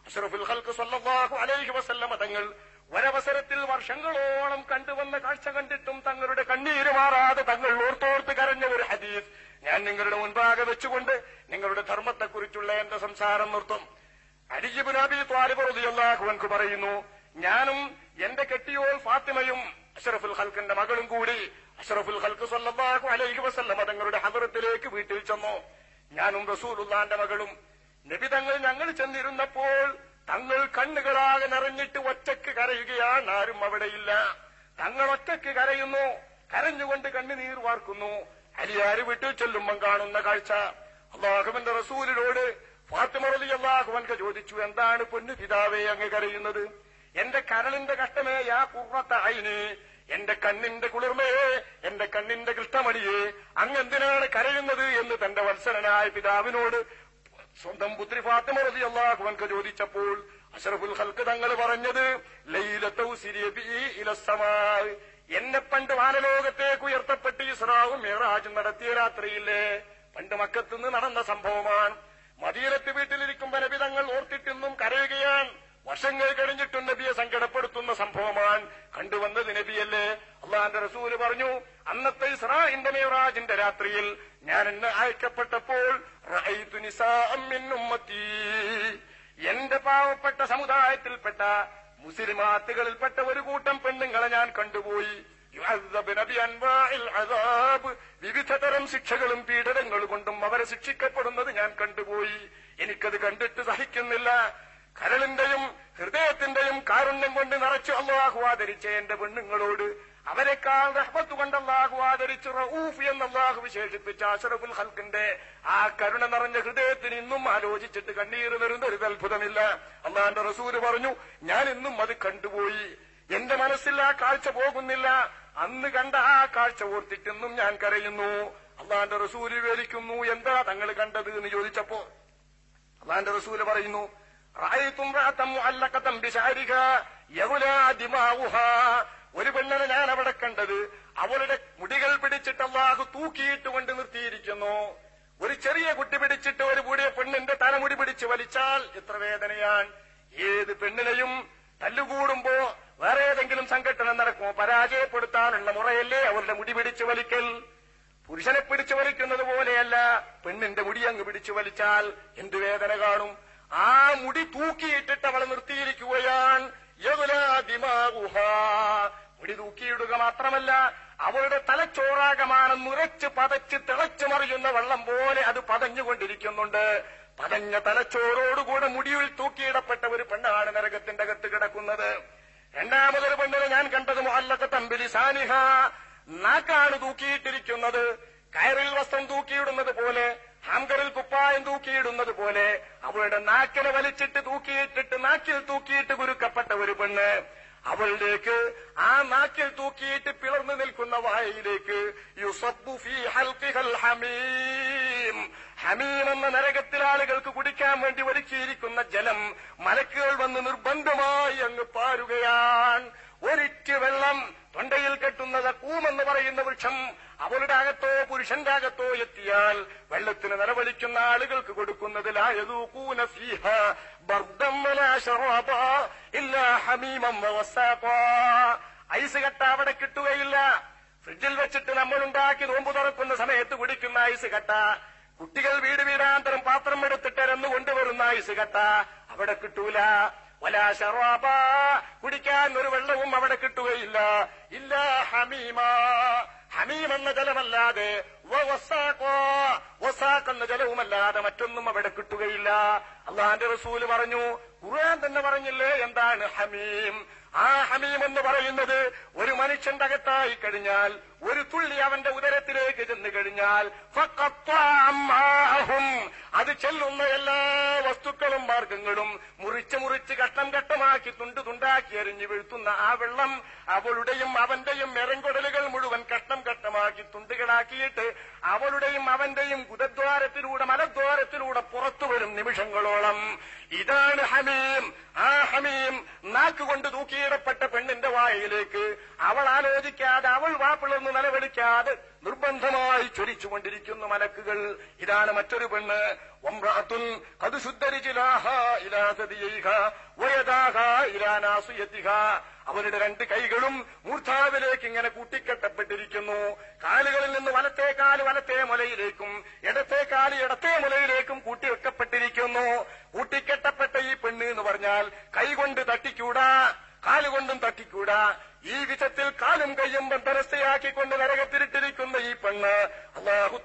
അഷ്റഫുൽ ഖൽക്ക് സല്ലല്ലാഹു അലൈഹി വസല്ലമ തങ്ങൾ ഒരവസരത്തിൽ വർഷങ്ങളോളം കണ്ടുവന്ന കാഴ്ച കണ്ടിട്ടും തങ്ങളുടെ കണ്ണീര് മാറാതെ തങ്ങൾ ഓർത്തോർത്ത് കരഞ്ഞ ഒരു ഹദീസ് ഞാൻ നിങ്ങളുടെ മുൻപാകെ വെച്ചുകൊണ്ട് നിങ്ങളുടെ ധർമ്മത്തെക്കുറിച്ചുള്ള എന്റെ സംസാരം നിർത്തും അലിജിബിൻ അബി ത്വാലിബ് റളിയല്ലാഹു അൻഹു പറയുന്നു ഞാനും എന്റെ കെട്ടിയോൾ ഫാത്തിമയും അഷ്റഫുൽ ഖൽക്കിന്റെ മകളും കൂടി അഷ്റഫുൽ ഖൽക്ക് സല്ലല്ലാഹു അലൈഹി വസല്ലമ തങ്ങളുടെ ഹദറത്തിലേക്ക് വീട്ടിൽ ചെന്നു ഞാനും റസൂലുള്ളാന്റെ മകളും നബി തങ്ങൾ ഞങ്ങൾ ചെന്നിരുന്നപ്പോൾ തങ്ങൾ കണ്ണുകളാകെ നിറഞ്ഞിട്ട് ഒറ്റക്ക് കരയുകയാണ് ആരും അവിടെയില്ല തങ്ങൾ ഒറ്റക്ക് കരയുന്നു കരഞ്ഞുകൊണ്ട് കണ്ണുനീർ വാർക്കുന്നു അലിയാര് വീട്ടിൽ ചെല്ലുമ്പം കാണുന്ന കാഴ്ച അള്ളാഹുവിന്റെ റസൂലിനോട് ഫാത്തിമ റലി അള്ളാഹുവൻക ചോദിച്ചു എന്താണ് പൊന്നു പിതാവേ അങ്ങ് കരയുന്നത് എന്റെ കരളിന്റെ കഷ്ടമേ യാ കുറത്ത അയിന് എന്റെ കണ്ണിന്റെ കുളിർമയെ എന്റെ കണ്ണിന്റെ കൃഷ്ണമണിയെ അങ്ങ് എന്തിനാണ് കരയുന്നത് എന്ന് തന്റെ വത്സരനായ പിതാവിനോട് സ്വന്തം പുത്രി ഫാത്തിമ റതി അള്ളാഹുവൻക്ക് ചോദിച്ചപ്പോൾ അഷറഫുൽ ഹൽക്ക് തങ്ങൾ പറഞ്ഞത് ലൈലത്തൗ സിരിയബി ഇലസമാ എന്നെ പണ്ട് വാനലോകത്തേക്ക് ഉയർത്തപ്പെട്ട് ഇസ്രാവും മേറാജും നടത്തിയ രാത്രിയില്ലേ പണ്ട് മക്കത്തുനിന്ന് നടന്ന സംഭവമാണ് മദീനത്ത് വീട്ടിലിരിക്കുമ്പോ നബി തങ്ങൾ ഓർത്തിട്ടിന്നും കരയുകയാണ് വർഷങ്ങൾ കഴിഞ്ഞിട്ടും നബിയെ സങ്കടപ്പെടുത്തുന്ന സംഭവമാണ് കണ്ടുവന്നത് നബിയല്ലേ അള്ളാന്റെ റസൂല് പറഞ്ഞു അന്നത്തെ ഇസ്രാഇന്റെ മേറാജിന്റെ രാത്രിയിൽ ഞാൻ എന്നെ അയക്കപ്പെട്ടപ്പോൾ റഅയ്തു നിസാഅം മിൻ ഉമ്മത്തി എന്റെ പാവപ്പെട്ട സമുദായത്തിൽപ്പെട്ട മുസ്ലിമാത്തുകളിൽപ്പെട്ട ഒരു കൂട്ടം പെണ്ണുങ്ങളെ ഞാൻ കണ്ടുപോയി യുഅദ്ദബ്ന ബിഅൻവാഇൽ അദാബ് വിവിധ തരം ശിക്ഷകളും പീഡനങ്ങളും കൊണ്ടും അവരെ ശിക്ഷിക്കപ്പെടുന്നത് ഞാൻ കണ്ടുപോയി എനിക്കത് കണ്ടിട്ട് സഹിക്കുന്നില്ല കരളിന്റെയും ഹൃദയത്തിന്റെയും കാരുണ്യം കൊണ്ട് നിറച്ചു അള്ളാഹു ആദരിച്ച എന്റെ പെണ്ണുങ്ങളോട് അവരെക്കാൾ റഹ്മത്ത് കൊണ്ട് അള്ളാഹു ആദരിച്ച് റഊഫ് എന്ന് അള്ളാഹു വിശേഷിപ്പിച്ച അഷറഫുൽ ഹൽക്കിന്റെ ആ കരുണ നിറഞ്ഞ ഹൃദയത്തിന് ഇന്നും ആലോചിച്ചിട്ട് കണ്ണീര് വരുന്ന ഒരു അത്ഭുതമില്ല അള്ളാന്റെ റസൂല് പറഞ്ഞു ഞാൻ ഇന്നും അത് കണ്ടുപോയി എന്റെ മനസ്സിൽ ആ കാഴ്ച പോകുന്നില്ല അന്ന് കണ്ട ആ കാഴ്ച ഓർത്തിട്ടെന്നും ഞാൻ കരയുന്നു അള്ളാന്റെ റസൂല് വിവരിക്കുന്നു എന്താ തങ്ങൾ കണ്ടത് എന്ന് ചോദിച്ചപ്പോ അള്ളാന്റെ റസൂല് പറയുന്നു റായിത്തും റാത്തം അല്ലക്കത്തം ബിശാരിക യഹുലാ ദിമാവുഹാ ഒരു പെണ്ണിനെ ഞാൻ അവിടെ കണ്ടത് അവളുടെ മുടികൾ പിടിച്ചിട്ട് അള്ളാഹു തൂക്കിയിട്ട് കൊണ്ട് നിർത്തിയിരിക്കുന്നു ഒരു ചെറിയ കുട്ടി പിടിച്ചിട്ട് ഒരു കൂടിയ പെണ്ണിന്റെ തലമുടി പിടിച്ച് വലിച്ചാൽ എത്ര വേദനയാണ് ഏത് പെണ്ണിനെയും തല്ലുകൂടുമ്പോ വേറെ ഏതെങ്കിലും സംഘടന നടക്കുമോ പരാജയപ്പെടുത്താനുള്ള മുറയല്ലേ അവരുടെ മുടി പിടിച്ച് വലിക്കൽ പുരുഷനെ പിടിച്ചു വലിക്കുന്നത് പോലെയല്ല പെണ്ണിന്റെ മുടി അങ്ങ് പിടിച്ചു വലിച്ചാൽ എന്തു വേദന കാണും ആ മുടി തൂക്കിയിട്ടിട്ട് അവളെ നിർത്തിയിരിക്കുകയാണ് യദുലാ ദിമാഗുഹാ. മുടി തൂക്കിയിടുക മാത്രമല്ല അവളുടെ തലച്ചോറാകമാനം നുരച്ച് പതച്ച് തിളച്ചു മറിയുന്ന വെള്ളം പോലെ അത് പതഞ്ഞുകൊണ്ടിരിക്കുന്നുണ്ട് പതഞ്ഞ തലച്ചോറോടുകൂടെ മുടിയിൽ തൂക്കിയിടപ്പെട്ട ഒരു പെണ്ണാണ് നരകത്തിന്റെ അകത്ത് കിടക്കുന്നത് രണ്ടാമതൊരു പെണ്ണിനെ ഞാൻ കണ്ടത് മുഹല്ലത്തെ തമ്പിലി സാനിഹ നാക്കാണ് തൂക്കിയിട്ടിരിക്കുന്നത് കയറിൽ വസ്ത്രം തൂക്കിയിടുന്നത് പോലെ ഹാങ്കറിൽ കുപ്പായം തൂക്കിയിടുന്നത് പോലെ അവളുടെ നാക്കിനെ വലിച്ചിട്ട് തൂക്കിയിട്ടിട്ട് നാക്കിൽ തൂക്കിയിട്ട് കുരുക്കപ്പെട്ട ഒരു പെണ്ണ് അവളിലേക്ക് ആ നാക്കിൽ തൂക്കിയിട്ട് പിളർന്നു നിൽക്കുന്ന വായയിലേക്ക് യുസബ്ബു ഫീ ഹൽഖിഹൽ ഹമീം ഹമീം എന്ന നരകത്തിൽ ആളുകൾക്ക് കുടിക്കാൻ വേണ്ടി ഒരുക്കിയിരിക്കുന്ന ജലം മലക്കുകൾ വന്ന് നിർബന്ധമായി അങ്ങ് പാരുകയാണ് ഒരിറ്റ് വെള്ളം തൊണ്ടയിൽ കെട്ടുന്ന കൂമെന്ന് പറയുന്ന വൃക്ഷം അവളുടെ അകത്തോ പുരുഷന്റെ അകത്തോ എത്തിയാൽ വെള്ളത്തിന് നിലവിളിക്കുന്ന ആളുകൾക്ക് കൊടുക്കുന്നത് ലായതൂക്കൂന ഫീഹ ബർദം വലാ ശറാബാ ഇല്ലാ ഹമീമം വവസാഖാ. ഐസ് കട്ട അവിടെ കിട്ടുകയില്ല ഫ്രിഡ്ജിൽ വെച്ചിട്ട് നമ്മൾ ഉണ്ടാക്കി നോമ്പ് തുറക്കുന്ന സമയത്ത് കുടിക്കുന്ന ഐസ് കട്ട കുട്ടികൾ വീട് വീടാന്തരം പാത്രം എടുത്തിട്ട് എരന്നു കൊണ്ടുവരുന്ന ഐസ് കട്ട അവിടെ കിട്ടൂല വലാ ശറാബ കുടിക്കാൻ ഒരു വെള്ളവും അവിടെ കിട്ടുകയില്ല ഇല്ല ഹമീമ ഹമീം എന്ന ജലമല്ലാതെ വവസാഖോ, വസാഖ് എന്ന ജലവുമല്ലാതെ മറ്റൊന്നും അവിടെ കിട്ടുകയില്ല അള്ളാന്റെ റസൂല് പറഞ്ഞു ഖുർആൻ തന്നെ പറഞ്ഞില്ലേ എന്താണ് ഹമീം ആ ഹമീം എന്ന് പറയുന്നത് ഒരു മനുഷ്യന്റെ അകത്തായി കഴിഞ്ഞാൽ ഒരു തുള്ളി അവന്റെ ഉദരത്തിലേക്ക് ചെന്ന് കഴിഞ്ഞാൽ ഫഖത്താ അമ്മാഹും. അത് ചെല്ലുന്ന എല്ലാ വസ്തുക്കളും മാർഗങ്ങളും മുറിച്ച് മുറിച്ച് ഘട്ടം ഘട്ടമാക്കി തുണ്ട് തുണ്ടാക്കി എറിഞ്ഞു വീഴ്ത്തുന്ന ആ വെള്ളം അവളുടെയും അവന്റെയും മെറങ്കൊടലുകൾ മുഴുവൻ ഘട്ടം ഘട്ടമാക്കി തുണ്ടുകളാക്കിയിട്ട് അവളുടെയും അവന്റെയും ഗുദദ്വാരത്തിലൂടെ മലദ്വാരത്തിലൂടെ പുറത്തു വരും നിമിഷങ്ങളോളം ഇതാണ് ഹമീം ആ ഹമീം നാക്കുകൊണ്ട് തൂക്കിയിടപ്പെട്ട പെണ്ണിന്റെ വായയിലേക്ക് അവൾ ആലോചിക്കാതെ അവൾ വാപ്പിളർന്ന് നിലവിളിക്കാതെ നിർബന്ധമായി ചൊരിച്ചുകൊണ്ടിരിക്കുന്നു മലക്കുകൾ ഇതാണ് മറ്റൊരു പെണ്ണ് ഒമ്രാത്തുൻ അത് ശുദ്ധരിച്ചിലാഹ ഇലാസതിയൈഹ വയദാഹ ഇലാനാസുയത്തിഹ അവരുടെ രണ്ട് കൈകളും മൂർധാവിലേക്ക് ഇങ്ങനെ കൂട്ടിക്കെട്ടപ്പെട്ടിരിക്കുന്നു കാലുകളിൽ നിന്ന് വലത്തെ കാല് വലത്തെ മുലയിലേക്കും ഇടത്തെ കാല് ഇടത്തെ മുലയിലേക്കും കൂട്ടിവെക്കപ്പെട്ടിരിക്കുന്നു കൂട്ടിക്കെട്ടപ്പെട്ട ഈ പെണ്ണ് എന്ന് പറഞ്ഞാൽ കൈകൊണ്ട് തട്ടിക്കൂടാ കാലുകൊണ്ടും തട്ടിക്കൂടാ ഈ വിധത്തിൽ കാലും കയ്യും ബന്ധനസ്ഥയാക്കിക്കൊണ്ട് നരകത്തിരിട്ടിരിക്കുന്ന ഈ പെണ്ണ് അള്ളാഹു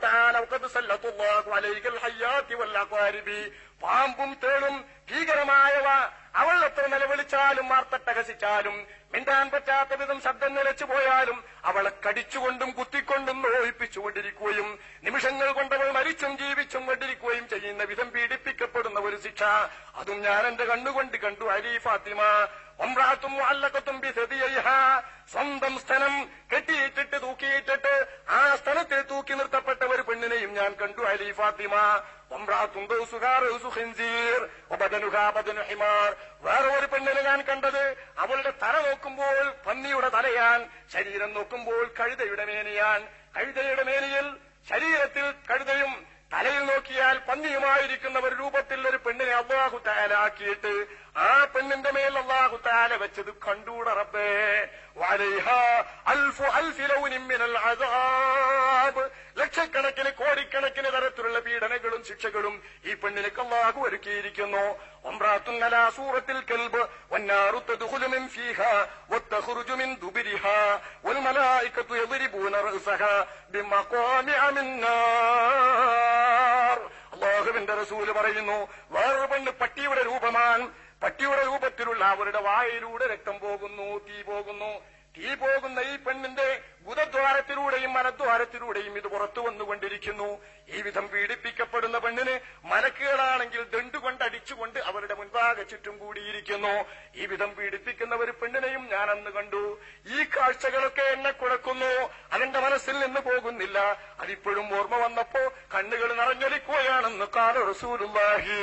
താലി പാമ്പും തേളും ഭീകരമായവ അവൾ എത്ര നിലവിളിച്ചാലും മാർത്തട്ടഹസിച്ചാലും മിണ്ടാൻ പറ്റാത്ത വിധം ശബ്ദം നിലച്ചു പോയാലും അവളെ കടിച്ചുകൊണ്ടും കുത്തിക്കൊണ്ടും നോയിപ്പിച്ചുകൊണ്ടിരിക്കുകയും നിമിഷങ്ങൾ കൊണ്ടവൾ മരിച്ചും ജീവിച്ചും കൊണ്ടിരിക്കുകയും ചെയ്യുന്ന വിധം പീഡിപ്പിക്കപ്പെടുന്ന ഒരു ശിക്ഷ അതും ഞാൻ എന്റെ കണ്ണുകൊണ്ട് കണ്ടു അലി ഫാത്തിമ ഒമ്രാത്തും അല്ലക്കത്തും ബിസതിയൈഹ സ്വന്തം സ്ഥലം കെട്ടിയിട്ടിട്ട് തൂക്കിയിട്ടിട്ട് ആ സ്ഥലത്തിൽ തൂക്കി നിർത്തപ്പെട്ട ഒരു പെണ്ണിനെയും ഞാൻ കണ്ടു അലി ഫാത്തിമ ഒമ്രാത്തും വേറെ ഒരു പെണ്ണിനെ ഞാൻ കണ്ടത് അവളുടെ തല നോക്കുമ്പോൾ പന്നിയുടെ തലയാൻ ശരീരം നോക്കുമ്പോൾ കഴുതയുടെ മേനിയാൻ കഴുതയുടെ മേനിയിൽ ശരീരത്തിൽ കഴുതയും തലയിൽ നോക്കിയാൽ പന്നിയുമായിരിക്കുന്ന ഒരു രൂപത്തിൽ ഒരു പെണ്ണിനെ അള്ളാഹു താലാക്കിയിട്ട് ആ പെണ്ണിന്റെ മേൽ അള്ളാഹു താല വെച്ചത് കണ്ടൂടെ റബ്ബേ വലൈഹ അൽഫു അൽഫി ലൗനിൻ മിനൽ അസാബ് ലക്ഷക്കണക്കിന് കോടിക്കണക്കിന് തരത്തിലുള്ള പീഡനങ്ങളും ശിക്ഷകളും ഈ പെണ്ണിലേക്ക് അള്ളാഹു ഒരുക്കിയിരിക്കുന്നു ഒമ്രാത്തുൻ അലാ സൂറത്തിൽ കൽബ് വന്നാറു തദ്ഖുലു മിൻ ഫീഹാ വതഖ്റുജു മിൻ ദുബരിഹാ വൽ മലായികത്തു യദ്രിബൂന റഅസഹ ബിമഖാമിഅ മിൻ നാർ അള്ളാഹുവിന്റെ റസൂല് പറയുന്നു വേറൊരു പെണ്ണ് പട്ടിയുടെ രൂപമാണ് പട്ടിയുടെ രൂപത്തിലുള്ള അവരുടെ വായിലൂടെ രക്തം പോകുന്നു തീ പോകുന്നു തീ പോകുന്ന ഈ പെണ്ണിന്റെ ബുധദ്വാരത്തിലൂടെയും മലദ്വാരത്തിലൂടെയും ഇത് പുറത്തു വന്നുകൊണ്ടിരിക്കുന്നു ഈ വിധം പീഡിപ്പിക്കപ്പെടുന്ന പെണ്ണിന് മലക്കുകളാണെങ്കിൽ ദണ്ടുകൊണ്ട് അടിച്ചുകൊണ്ട് അവരുടെ മുൻപാകെ ചുറ്റും കൂടിയിരിക്കുന്നു ഈ വിധം പീഡിപ്പിക്കുന്ന ഒരു പെണ്ണിനെയും ഞാൻ അന്ന് കണ്ടു ഈ കാഴ്ചകളൊക്കെ എന്നെ കുഴക്കുന്നു അതെന്റെ മനസ്സിൽ നിന്ന് പോകുന്നില്ല അതിപ്പോഴും ഓർമ്മ വന്നപ്പോ കണ്ണുകൾ നിറഞ്ഞൊലിക്കുകയാണെന്ന് കാല റസൂലുള്ളാഹി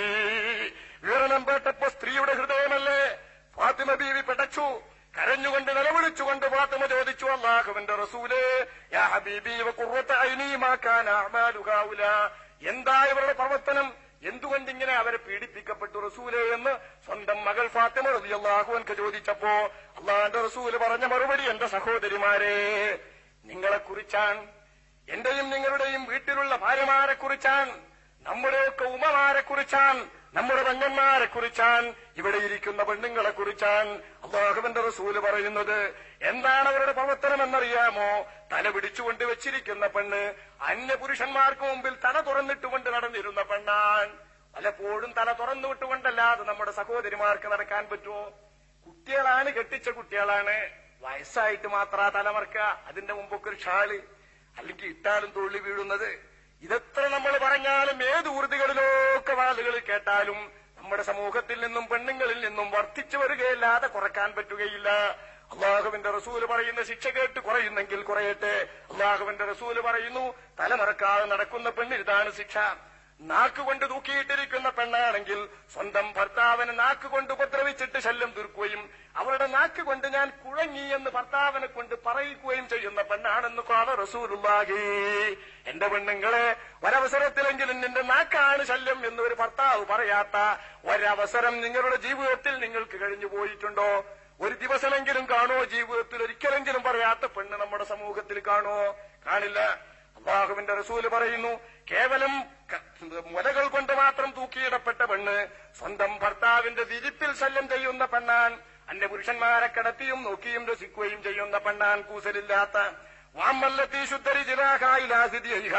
വിവരണം കേട്ടപ്പോ സ്ത്രീയുടെ ഹൃദയമല്ലേ ഫാത്തിമ ബീവി പെടച്ചു കരഞ്ഞുകൊണ്ട് നിലവിളിച്ചുകൊണ്ട് ഫാത്തിമ ചോദിച്ചു അള്ളാഹുവിന്റെ റസൂലേ യാ ഹബീബി വ ഖുർറത ഐനി മാ കാന അഅമാലു ഹൗല എന്താ ഇവരുടെ പ്രവർത്തനം എന്തുകൊണ്ട് ഇങ്ങനെ അവരെ പീഡിപ്പിക്കപ്പെട്ടു റസൂലേ എന്ന് സ്വന്തം മകൾ ഫാത്തിമ റളിയല്ലാഹു അൻഹ ചോദിച്ചപ്പോ അള്ളാഹുന്റെ റസൂല് പറഞ്ഞ മറുപടി എന്റെ സഹോദരിമാരെ നിങ്ങളെ കുറിച്ചാണ് എന്റെയും നിങ്ങളുടെയും വീട്ടിലുള്ള ഭാര്യമാരെ കുറിച്ചാണ് നമ്മുടെയൊക്കെ ഉമ്മമാരെ കുറിച്ചാണ് നമ്മുടെ പെങ്ങന്മാരെ കുറിച്ചാൻ ഇവിടെ ഇരിക്കുന്ന പെണ്ണുങ്ങളെ കുറിച്ചാൻ അള്ളാഹുവിന്റെ റസൂല് പറയുന്നത് എന്താണ് അവരുടെ പ്രവർത്തനം എന്നറിയാമോ തല പിടിച്ചുകൊണ്ട് വെച്ചിരിക്കുന്ന പെണ്ണ് അന്യപുരുഷന്മാർക്ക് മുമ്പിൽ തല തുറന്നിട്ടുകൊണ്ട് നടന്നിരുന്ന പെണ്ണാൻ പലപ്പോഴും തല തുറന്നു വിട്ടുകൊണ്ടല്ലാതെ നമ്മുടെ സഹോദരിമാർക്ക് നടക്കാൻ പറ്റുമോ കുട്ടികളാണ് കെട്ടിച്ച കുട്ടികളാണ് വയസ്സായിട്ട് മാത്ര തലമറക്ക അതിന്റെ മുമ്പൊക്കെ ഒരു ഷാള് അല്ലെങ്കിൽ ഇട്ടാലും തൊള്ളി വീഴുന്നത് ഇതെത്ര നമ്മൾ പറഞ്ഞാലും ഏത് ഊർദികളിലൊക്കെ വാളുകൾ കേട്ടാലും നമ്മുടെ സമൂഹത്തിൽ നിന്നും പെണ്ണുങ്ങളിൽ നിന്നും വർദ്ധിച്ചു വരികയല്ലാതെ കുറക്കാൻ പറ്റുകയില്ല അള്ളാഹുവിന്റെ റസൂല് പറയുന്ന ശിക്ഷ കേട്ട് കുറയുന്നെങ്കിൽ കുറയട്ടെ അള്ളാഹുവിന്റെ റസൂല് പറയുന്നു തലമറക്കാതെ നടക്കുന്ന പെണ്ണിന് ഇതാണ് ശിക്ഷ നാക്കുകൊണ്ട് തൂക്കിയിട്ടിരിക്കുന്ന പെണ്ണാണെങ്കിൽ സ്വന്തം ഭർത്താവിനെ നാക്കുകൊണ്ട് ഉപദ്രവിച്ചിട്ട് ശല്യം തീർക്കുകയും അവരുടെ നാക്ക് കൊണ്ട് ഞാൻ കുഴങ്ങി എന്ന് ഭർത്താവിനെ കൊണ്ട് പറയിക്കുകയും ചെയ്യുന്ന പെണ്ണാണെന്ന് കാല റസൂലുള്ളാഹി എന്റെ പെണ്ണുങ്ങളെ ഒരവസരത്തിലെങ്കിലും നിന്റെ നാക്കാണ് ശല്യം എന്ന് ഒരു ഭർത്താവ് പറയാത്ത ഒരവസരം നിങ്ങളുടെ ജീവിതത്തിൽ നിങ്ങൾക്ക് കഴിഞ്ഞു പോയിട്ടുണ്ടോ ഒരു ദിവസമെങ്കിലും കാണോ ജീവിതത്തിൽ ഒരിക്കലെങ്കിലും പറയാത്ത പെണ്ണ് നമ്മുടെ സമൂഹത്തിൽ കാണോ കാണില്ല അള്ളാഹുവിന്റെ റസൂല് പറയുന്നു കേവലം ക- മുലകൾ കൊണ്ട് മാത്രം തൂക്കിയിടപ്പെട്ട പെണ്ണ് സ്വന്തം ഭർത്താവിന്റെ വിരിപ്പിൽ ശല്യം ചെയ്യുന്ന പെണ്ണാൻ അന്യ പുരുഷന്മാരെ കിടത്തിയും നോക്കിയും രസിക്കുകയും ചെയ്യുന്ന പെണ്ണാൻ കൂസലില്ലാത്ത വാമല്ലത്തി ശുദ്ധരി ജിലാഹായിലാസിദിഹ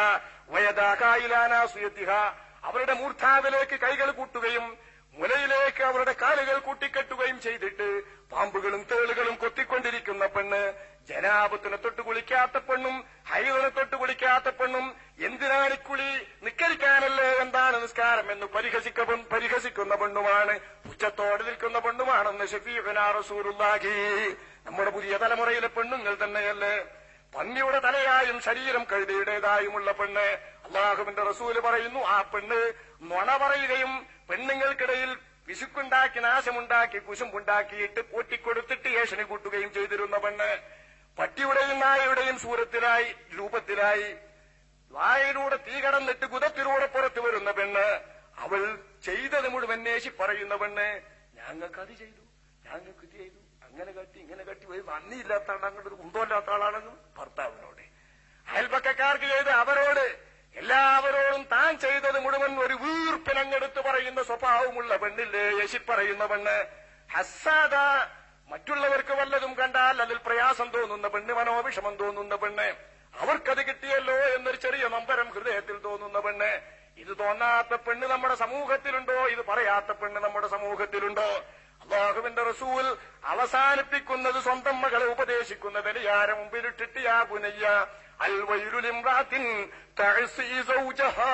വയദാഹായിലാനാസുയത്തിഹ അവരുടെ മൂർധാവിലേക്ക് കൈകൾ കൂട്ടുകയും മുലയിലേക്ക് അവരുടെ കാലുകൾ കൂട്ടിക്കെട്ടുകയും ചെയ്തിട്ട് പാമ്പുകളും തേളുകളും കൊത്തിക്കൊണ്ടിരിക്കുന്ന പെണ്ണ് ജനാപത്തിനെ തൊട്ട് കുളിക്കാത്ത പെണ്ണും ഹൈറിനെ തൊട്ട് കുളിക്കാത്ത പെണ്ണും എന്തിനാണ് ഈ കുളി നിക്കരിക്കാനല്ലേ എന്താണ് നിസ്കാരം എന്ന് പരിഹസിക്ക പരിഹസിക്കുന്ന പെണ്ണുമാണ് ഉച്ചത്തോടെ നിൽക്കുന്ന പെണ്ണുമാണെന്ന് ഷഫീഖുനാ റസൂലുള്ളാഹി നമ്മുടെ പുതിയ തലമുറയിലെ പെണ്ണുങ്ങൾ തന്നെയല്ലേ പന്നിയുടെ തലയായും ശരീരം കഴുതയുടേതായുമുള്ള പെണ്ണ് അള്ളാഹുവിന്റെ റസൂല് പറയുന്നു ആ പെണ്ണ് നുണ പറയുകയും പെണ്ണുങ്ങൾക്കിടയിൽ പിശുക്കുണ്ടാക്കി നാശമുണ്ടാക്കി കുശുമ്പുണ്ടാക്കിയിട്ട് കൂട്ടിക്കൊടുത്തിട്ട് ഏഷണി കൂട്ടുകയും ചെയ്തിരുന്ന പെണ്ണ് പട്ടിയുടെയും നായയുടെയും സൂരത്തിലായി രൂപത്തിലായി വായിലൂടെ തീ കടന്നിട്ട് കുതത്തിലൂടെ പുറത്തു വരുന്ന പെണ്ണ് അവൾ ചെയ്തത് മുഴുവൻ നേശി പറയുന്ന പെണ്ണ് ഞങ്ങൾക്ക് അത് ചെയ്തു ഞങ്ങൾക്ക് ഇത് ചെയ്തു അങ്ങനെ കട്ടി ഇങ്ങനെ കട്ടി ഒരു നന്ദിയില്ലാത്ത ആളാണെങ്കിൽ ഒരു കുന്തമില്ലാത്ത ആളാണെങ്കിൽ ഭർത്താവിനോട് അയൽപക്കക്കാർക്ക് ചെയ്ത് അവരോട് എല്ലാവരോടും താൻ ചെയ്തത് മുഴുവൻ ഒരു വീർപ്പിനങ്ങെടുത്ത് പറയുന്ന സ്വഭാവമുള്ള പെണ്ണില്ലേ യശി പറയുന്ന പെണ്ണ് ഹസാദ മറ്റുള്ളവർക്ക് വല്ലതും കണ്ടാൽ അതിൽ പ്രയാസം തോന്നുന്ന പെണ്ണ് മനോവിഷമം തോന്നുന്ന പെണ്ണ് അവർക്കത് കിട്ടിയല്ലോ എന്നൊരു ചെറിയ നമ്പരം ഹൃദയത്തിൽ തോന്നുന്ന പെണ്ണ് ഇത് തോന്നാത്ത പെണ്ണ് നമ്മുടെ സമൂഹത്തിലുണ്ടോ ഇത് പറയാത്ത പെണ്ണ് നമ്മുടെ സമൂഹത്തിലുണ്ടോ അള്ളാഹുവിന്റെ റസൂൽ അവസാനിപ്പിക്കുന്നത് സ്വന്തം മകളെ ഉപദേശിക്കുന്ന ബലിയാര മുമ്പിലിട്ടിട്ട് യാ പുനയ്യ അൽ വൈരുലിംറാത്തിൻ തഅസി സൗജഹാ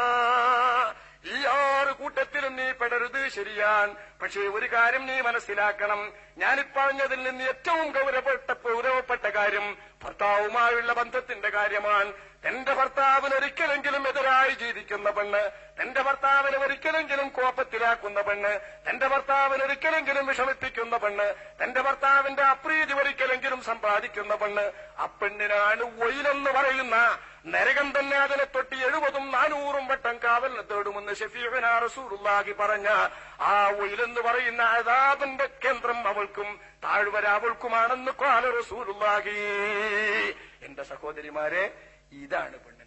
ഈ ആറ് കൂട്ടത്തിലും നീ പെടരുത് ശരിയാൻ പക്ഷേ ഒരു കാര്യം നീ മനസ്സിലാക്കണം ഞാനിപ്പറഞ്ഞതിൽ നിന്ന് ഏറ്റവും ഗൗരവപ്പെട്ട ഗൗരവപ്പെട്ട കാര്യം ഭർത്താവുമായുള്ള ബന്ധത്തിന്റെ കാര്യമാണ് തന്റെ ഭർത്താവിന് ഒരിക്കലെങ്കിലും എതിരായി ജീവിക്കുന്ന പെണ്ണ് തന്റെ ഭർത്താവിനെ ഒരിക്കലെങ്കിലും കോപ്പത്തിലാക്കുന്ന പെണ്ണ് തന്റെ ഭർത്താവിന് ഒരിക്കലെങ്കിലും വിഷമിപ്പിക്കുന്ന പെണ്ണ് തന്റെ ഭർത്താവിന്റെ അപ്രീതി ഒരിക്കലെങ്കിലും സമ്പാദിക്കുന്ന പെണ്ണ് അപ്പെണ്ണിനാണ് ഒയിലെന്ന് പറയുന്ന നരകം തന്നെ അതിനെ തൊട്ട് എഴുപതും നാനൂറും വട്ടം കാവലിന് തേടുമെന്ന് ഷഫീഖന റസൂലുള്ളാഹി പറഞ്ഞ ആ ഒയിലെന്ന് പറയുന്ന അതാബിന്റെ കേന്ദ്രം അവൾക്കും താഴ്വര അവൾക്കുമാണെന്ന് കാല റസൂലുള്ളാഹി എന്റെ സഹോദരിമാരെ ഇതാണ് പെണ്ണ്